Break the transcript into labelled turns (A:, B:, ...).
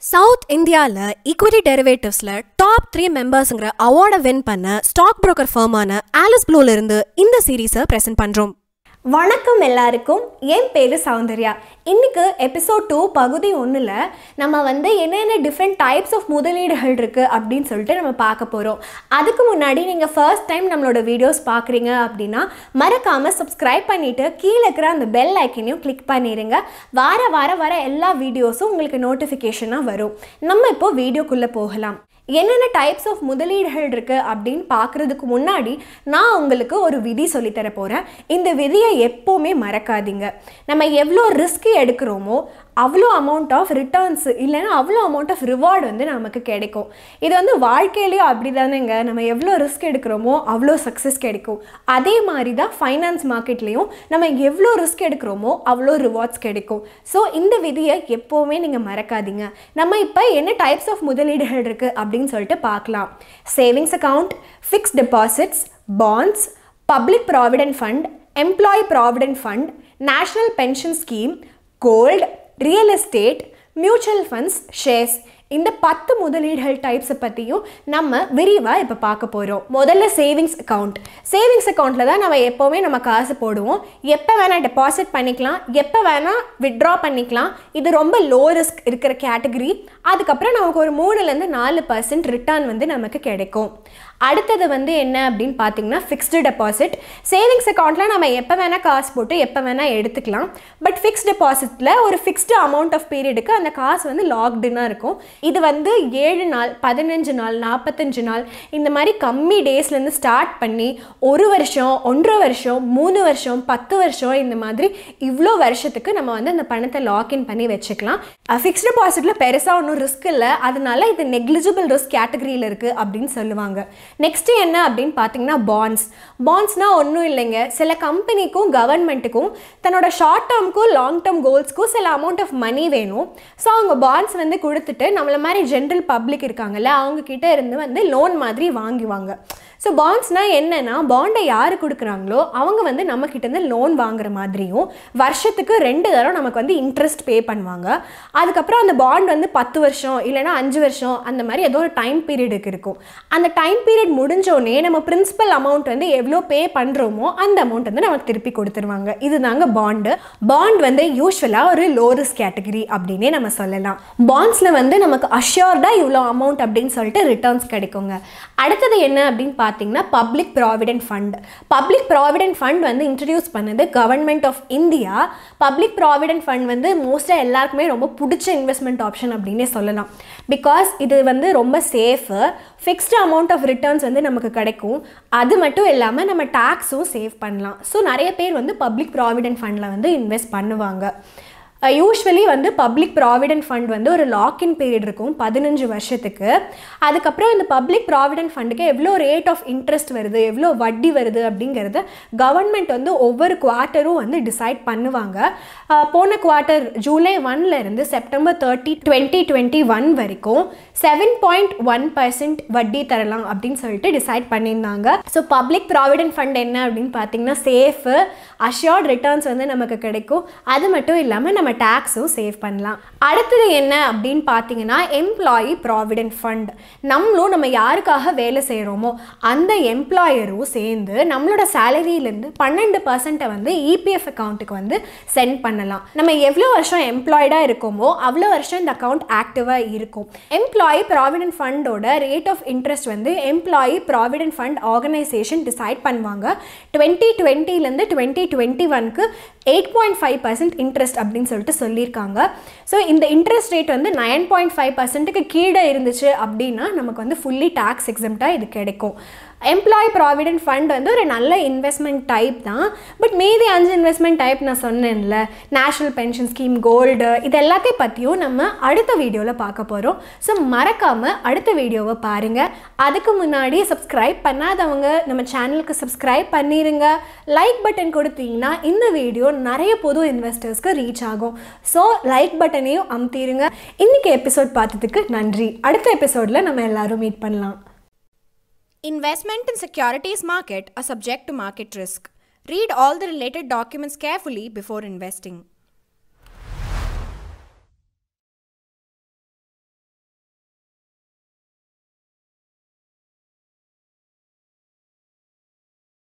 A: South இந்தியாவில் equity டெரிவேட்டிவ்ஸில் top three மெம்பர்ஸுங்கிற அவார்டை வின் பண்ண ஸ்டாக் broker ஃபர்மான ஆலிஸ் ப்ளூல இருந்து இந்த சீரீஸை ப்ரெசென்ட் பண்ணுறோம்
B: வணக்கம் எல்லாருக்கும் என் பேர் சௌந்தர்யா இன்னைக்கு எபிசோட் டூ பகுதி ஒன்றில் நம்ம வந்து என்னென்ன டிஃப்ரெண்ட் டைப்ஸ் ஆஃப் முதலீடுகள் இருக்குது அப்படின்னு சொல்லிட்டு நம்ம பார்க்க போகிறோம் அதுக்கு முன்னாடி நீங்கள் ஃபர்ஸ்ட் டைம் நம்மளோட வீடியோஸ் பார்க்குறீங்க அப்படின்னா மறக்காமல் சப்ஸ்கிரைப் பண்ணிவிட்டு கீழே இருக்கிற அந்த பெல் ஐக்கனையும் கிளிக் பண்ணிடுங்க வார வார வர எல்லா வீடியோஸும் உங்களுக்கு நோட்டிஃபிகேஷனாக வரும் நம்ம இப்போ வீடியோக்குள்ளே போகலாம் என்னென்ன டைப்ஸ் ஆஃப் முதலீடுகள் இருக்குது அப்படின்னு பார்க்குறதுக்கு முன்னாடி நான் உங்களுக்கு ஒரு விதி சொல்லித்தர போகிறேன் இந்த விதியை எப்போவுமே மறக்காதீங்க நம்ம எவ்வளோ ரிஸ்க் எடுக்கிறோமோ அவ்வளோ அமௌண்ட் ஆஃப் ரிட்டர்ன்ஸ் இல்லைன்னா அவ்வளோ அமௌண்ட் ஆஃப் ரிவார்டு வந்து நமக்கு கிடைக்கும் இது வந்து வாழ்க்கையிலேயும் அப்படி தானேங்க நம்ம எவ்வளோ ரிஸ்க் எடுக்கிறோமோ அவ்வளோ சக்ஸஸ் கிடைக்கும் அதே மாதிரி தான் ஃபைனான்ஸ் மார்க்கெட்லேயும் நம்ம எவ்வளோ ரிஸ்க் எடுக்கிறோமோ அவ்வளோ ரிவார்ட்ஸ் கிடைக்கும் ஸோ இந்த விதியை எப்போவுமே நீங்கள் மறக்காதீங்க நம்ம இப்போ என்ன டைப்ஸ் ஆஃப் முதலீடுகள் இருக்குது அப்படின்னு சொல்லிட்டு பார்க்கலாம் savings account fixed deposits bonds public provident fund employee provident fund national pension scheme gold real estate mutual funds shares இந்த பத்து முதலீடுகள் டைப்ஸை பற்றியும் நம்ம விரிவாக இப்போ பார்க்க போகிறோம் முதல்ல சேவிங்ஸ் அக்கவுண்ட் சேவிங்ஸ் அக்கௌண்ட்டில் தான் நம்ம எப்போவுமே நம்ம காசு போடுவோம் எப்போ வேணால் டெபாசிட் பண்ணிக்கலாம் எப்போ வேணால் வித்ட்ரா பண்ணிக்கலாம் இது ரொம்ப லோ ரிஸ்க் இருக்கிற கேட்டகரி அதுக்கப்புறம் நமக்கு ஒரு மூணுலேருந்து நாலு பர்சன்ட் ரிட்டர்ன் வந்து நமக்கு கிடைக்கும் அடுத்தது வந்து என்ன அப்படின்னு பார்த்தீங்கன்னா ஃபிக்ஸ்டு டெபாசிட் சேவிங்ஸ் அக்கௌண்ட்டில் நம்ம எப்போ வேணால் காசு போட்டு எப்போ வேணால் எடுத்துக்கலாம் பட் ஃபிக்ஸ்ட் டெபாசிட்டில் ஒரு ஃபிக்ஸ்டு அமௌண்ட் ஆஃப் பீரியடுக்கு அந்த காசு வந்து லாக்டுனாக இருக்கும் இது வந்து ஏழு நாள் பதினஞ்சு நாள் நாற்பத்தஞ்சு நாள் இந்த மாதிரி கம்மி டேஸ்லேருந்து ஸ்டார்ட் பண்ணி ஒரு வருஷம் ஒன்றரை வருஷம் மூணு வருஷம் பத்து வருஷம் இந்த மாதிரி இவ்வளோ வருஷத்துக்கு நம்ம வந்து அந்த பணத்தை லாக்இன் பண்ணி வச்சுக்கலாம் ஃபிக்ஸ்ட் டெபாசிட்டில் பெருசாக ஒன்றும் ரிஸ்க் இல்லை அதனால இது நெக்லிஜிபிள் ரிஸ்க் கேட்டகரியில் இருக்குது அப்படின்னு சொல்லுவாங்க நெக்ஸ்ட்டு என்ன அப்படின்னு பார்த்தீங்கன்னா பாண்ட்ஸ் பாண்ட்ஸ்னால் ஒன்றும் இல்லைங்க சில கம்பெனிக்கும் கவர்மெண்ட்டுக்கும் தன்னோட ஷார்ட் டேர்முக்கும் லாங் டேர்ம் கோல்ஸ்க்கும் சில அமௌண்ட் ஆஃப் மணி வேணும் ஸோ அவங்க பாண்ட்ஸ் வந்து கொடுத்துட்டு நம்மள மாதிரி ஜென்ரல் பப்ளிக் இருக்காங்கல்ல அவங்க கிட்ட இருந்து வந்து லோன் மாதிரி வாங்குவாங்க ஸோ பாண்ட்ஸ்னால் என்னென்னா பாண்டை யார் கொடுக்குறாங்களோ அவங்க வந்து நம்ம கிட்டேருந்து லோன் வாங்குற மாதிரியும் வருஷத்துக்கு ரெண்டு தடவை நமக்கு வந்து இன்ட்ரெஸ்ட் பே பண்ணுவாங்க அதுக்கப்புறம் அந்த பாண்ட் வந்து பத்து வருஷம் இல்லைனா அஞ்சு வருஷம் அந்த மாதிரி ஏதோ ஒரு டைம் பீரியடுக்கு இருக்கும் அந்த டைம் பீரியட் முடிஞ்சோடனே நம்ம பிரின்சிபல் அமௌண்ட் வந்து எவ்வளோ பே பண்ணுறோமோ அந்த அமௌண்ட் வந்து நமக்கு திருப்பி கொடுத்துருவாங்க இதுதாங்க பாண்டு பாண்ட் வந்து யூஸ்வலாக ஒரு லோ ரிஸ்க் கேட்டகரி அப்படின்னே நம்ம சொல்லலாம் பாண்ட்ஸில் வந்து நமக்கு அஷ்யோர்டாக இவ்வளோ அமௌண்ட் அப்படின்னு சொல்லிட்டு ரிட்டர்ன்ஸ் கிடைக்குங்க அடுத்தது என்ன அப்படின்னு பார்த்தீங்கன்னா public provident fund public provident fund வந்து இன்ட்ரடியூஸ் பண்ணது government of India public provident fund வந்து மோஸ்ட்டாக எல்லாருக்குமே ரொம்ப பிடிச்ச இன்வெஸ்ட்மெண்ட் ஆப்ஷன் அப்படின்னே சொல்லலாம் பிகாஸ் இது வந்து ரொம்ப safe fixed amount of returns வந்து நமக்கு கிடைக்கும் அது மட்டும் இல்லாமல் நம்ம டேக்ஸும் சேவ் பண்ணலாம் ஸோ நிறைய பேர் வந்து பப்ளிக் ப்ராவிடென்ட் ஃபண்டில் வந்து இன்வெஸ்ட் பண்ணுவாங்க யூஸ்வலி வந்து பப்ளிக் ப்ராவிடென்ட் ஃபண்ட் வந்து ஒரு லாக்இன் பீரியட் இருக்கும் பதினஞ்சு வருஷத்துக்கு அதுக்கப்புறம் இந்த பப்ளிக் ப்ராவிடென்ட் ஃபண்டுக்கு எவ்வளோ ரேட் ஆஃப் இன்ட்ரெஸ்ட் வருது எவ்வளோ வட்டி வருது அப்படிங்கிறத கவர்மெண்ட் வந்து ஒவ்வொரு குவார்ட்டரும் வந்து டிசைட் பண்ணுவாங்க அஹ் போன குவார்ட்டர் ஜூலை ஒன்ல இருந்து September thirty twenty twenty one வரைக்கும் செவன் பாயிண்ட் ஒன் பர்சன்ட் வட்டி தரலாம் அப்படின்னு சொல்லிட்டு டிசைட் பண்ணியிருந்தாங்க ஸோ பப்ளிக் ப்ராவிடென்ட் ஃபண்ட் என்ன அப்படின்னு பார்த்தீங்கன்னா சேஃபு அஷ்யோர்ட் ரிட்டர்ன்ஸ் வந்து நமக்கு கிடைக்கும் அது மட்டும் இல்லாமல் நம்ம டேக்ஸும் சேவ் பண்ணலாம் அடுத்தது என்ன அப்படின்னு பார்த்தீங்கன்னா எம்ப்ளாயி ப்ராவிடென்ட் ஃபண்ட் நம்மளும் நம்ம யாருக்காக வேலை செய்கிறோமோ அந்த எம்ப்ளாயரும் சேர்ந்து நம்மளோட சேலரியிலேருந்து பன்னெண்டு பர்சன்ட்டை வந்து இபிஎஃப் அக்கௌண்ட்டுக்கு வந்து சென்ட் பண்ணலாம் நம்ம எவ்வளோ வருஷம் எம்ப்ளாய்டாக இருக்கோமோ அவ்வளோ வருஷம் இந்த அக்கௌண்ட் ஆக்டிவாக இருக்கும் எம்ப்ளாயி ப்ராவிடென்ட் ஃபண்டோட ரேட் ஆஃப் இன்ட்ரெஸ்ட் வந்து employee provident fund organisation decide பண்ணுவாங்க டுவெண்ட்டி டுவெண்ட்டிலேருந்து டுவெண்ட்டி டுவெண்ட்டி ஒன்க்கு eight point five percent interest அப்படின்னு சொல்லிட்டு சொல்லியிருக்காங்க ஸோ இந்த இன்ட்ரெஸ்ட் ரேட் வந்து நைன் பாயிண்ட் ஃபைவ் பர்சன்ட்டுக்கு கீழே இருந்துச்சு அப்படின்னா நமக்கு வந்து ஃபுல்லி டேக்ஸ் எக்ஸம்ட்டாக இது கிடைக்கும் எம்ப்ளாயி ப்ராவிடென்ட் ஃபண்ட் வந்து ஒரு நல்ல இன்வெஸ்ட்மெண்ட் டைப் தான் பட் மீதி அஞ்சு இன்வெஸ்ட்மெண்ட் டைப் நான் சொன்னேன்ல நேஷ்னல் பென்ஷன் ஸ்கீம் கோல்டு இது எல்லாத்தையும் பற்றியும் நம்ம அடுத்த வீடியோவில் பார்க்க போகிறோம் ஸோ மறக்காமல் அடுத்த வீடியோவை பாருங்கள் அதுக்கு முன்னாடி சப்ஸ்கிரைப் பண்ணாதவங்க நம்ம சேனலுக்கு சப்ஸ்கிரைப் பண்ணிடுங்க லைக் பட்டன் கொடுத்தீங்கன்னா இந்த வீடியோ நிறைய புது இன்வெஸ்டர்ஸ்க்கு ரீச் ஆகும் ஸோ லைக் பட்டனையும் அமுத்திடுங்க இன்றைக்கி எபிசோட் பார்த்ததுக்கு நன்றி அடுத்த எபிசோடில் நம்ம எல்லாரும் மீட் பண்ணலாம்
C: Investment in securities market are subject to market risk. Read all the related documents carefully before investing.